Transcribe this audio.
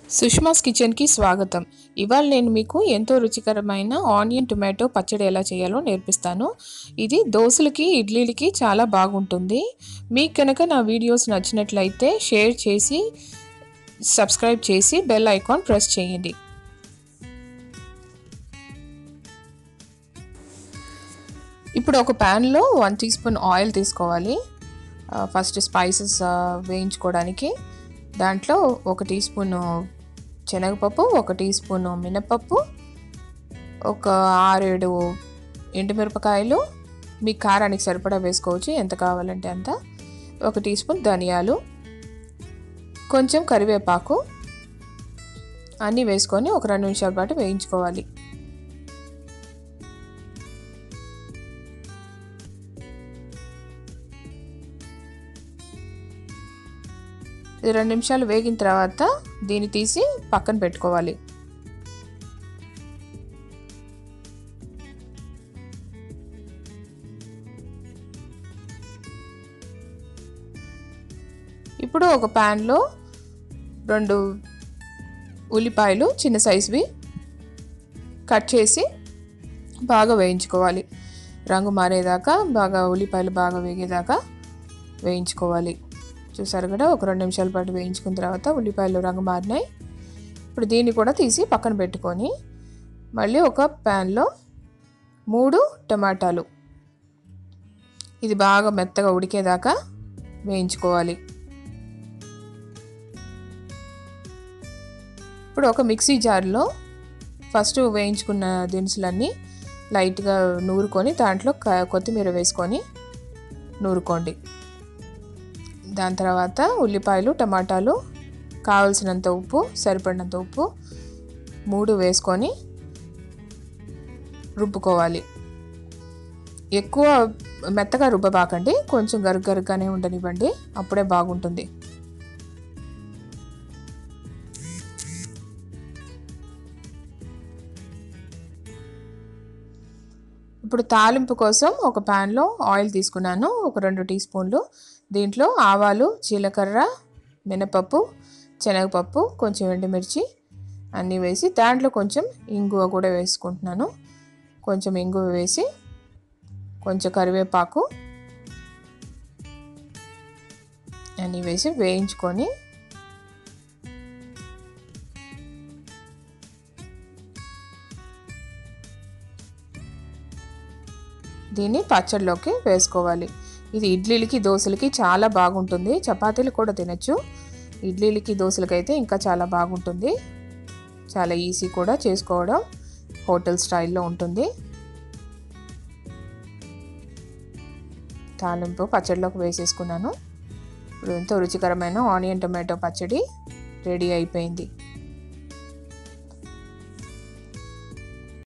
సుష్మాస్ కిచెన్కి స్వాగతం ఇవాళ నేను మీకు ఎంతో రుచికరమైన ఆనియన్ టొమాటో పచ్చడి ఎలా చేయాలో నేర్పిస్తాను ఇది దోశలకి ఇడ్లీలకి చాలా బాగుంటుంది మీకు కనుక నా వీడియోస్ నచ్చినట్లయితే షేర్ చేసి సబ్స్క్రైబ్ చేసి బెల్ ఐకాన్ ప్రెస్ చేయండి ఇప్పుడు ఒక ప్యాన్లో వన్ టీ స్పూన్ ఆయిల్ తీసుకోవాలి ఫస్ట్ స్పైసెస్ వేయించుకోవడానికి దాంట్లో ఒక టీ స్పూన్ శనగపప్పు ఒక టీ స్పూన్ మినపప్పు ఒక ఆరేడు ఎండుమిరపకాయలు మీ కారానికి సరిపడా వేసుకోవచ్చు ఎంత కావాలంటే అంత ఒక టీ స్పూన్ ధనియాలు కొంచెం కరివేపాకు అన్నీ వేసుకొని ఒక రెండు నిమిషాల పాటు వేయించుకోవాలి ఇది రెండు నిమిషాలు వేగిన తర్వాత దీన్ని తీసి పక్కన పెట్టుకోవాలి ఇప్పుడు ఒక ప్యాన్లో రెండు ఉల్లిపాయలు చిన్న సైజువి కట్ చేసి బాగా వేయించుకోవాలి రంగు మారేదాకా బాగా ఉల్లిపాయలు బాగా వేగేదాకా వేయించుకోవాలి చూసారు కదా ఒక రెండు నిమిషాల పాటు వేయించుకున్న తర్వాత ఉల్లిపాయలు రంగు మారినాయి ఇప్పుడు దీన్ని కూడా తీసి పక్కన పెట్టుకొని మళ్ళీ ఒక ప్యాన్లో మూడు టమాటాలు ఇది బాగా మెత్తగా ఉడికేదాకా వేయించుకోవాలి ఇప్పుడు ఒక మిక్సీ జార్లో ఫస్ట్ వేయించుకున్న దినుసులన్నీ లైట్గా నూరుకొని దాంట్లో కొత్తిమీర వేసుకొని నూరుకోండి దాని తర్వాత ఉల్లిపాయలు టమాటాలు కావలసినంత ఉప్పు సరిపడినంత ఉప్పు మూడు వేసుకొని రుబ్బుకోవాలి ఎక్కువ మెత్తగా రుబ్బబాకండి కొంచెం గరుగరుగానే ఉండనివ్వండి అప్పుడే బాగుంటుంది ఇప్పుడు తాలింపు కోసం ఒక ప్యాన్లో ఆయిల్ తీసుకున్నాను ఒక రెండు టీ స్పూన్లు దీంట్లో ఆవాలు జీలకర్ర మినపప్పు శనగపప్పు కొంచెం ఎండుమిర్చి అన్నీ వేసి దాంట్లో కొంచెం ఇంగువ కూడా వేసుకుంటున్నాను కొంచెం ఇంగువ వేసి కొంచెం కరివేపాకు అన్నీ వేసి వేయించుకొని దీన్ని పచ్చడిలోకి వేసుకోవాలి ఇది ఇడ్లీలకి దోశలకి చాలా బాగుంటుంది చపాతీలు కూడా తినచ్చు ఇడ్లీలకి దోశలకి అయితే ఇంకా చాలా బాగుంటుంది చాలా ఈజీ కూడా చేసుకోవడం హోటల్ స్టైల్లో ఉంటుంది తాలింపు పచ్చడిలోకి వేసేసుకున్నాను ఇప్పుడు ఎంతో రుచికరమైన ఆనియన్ టమాటో పచ్చడి రెడీ అయిపోయింది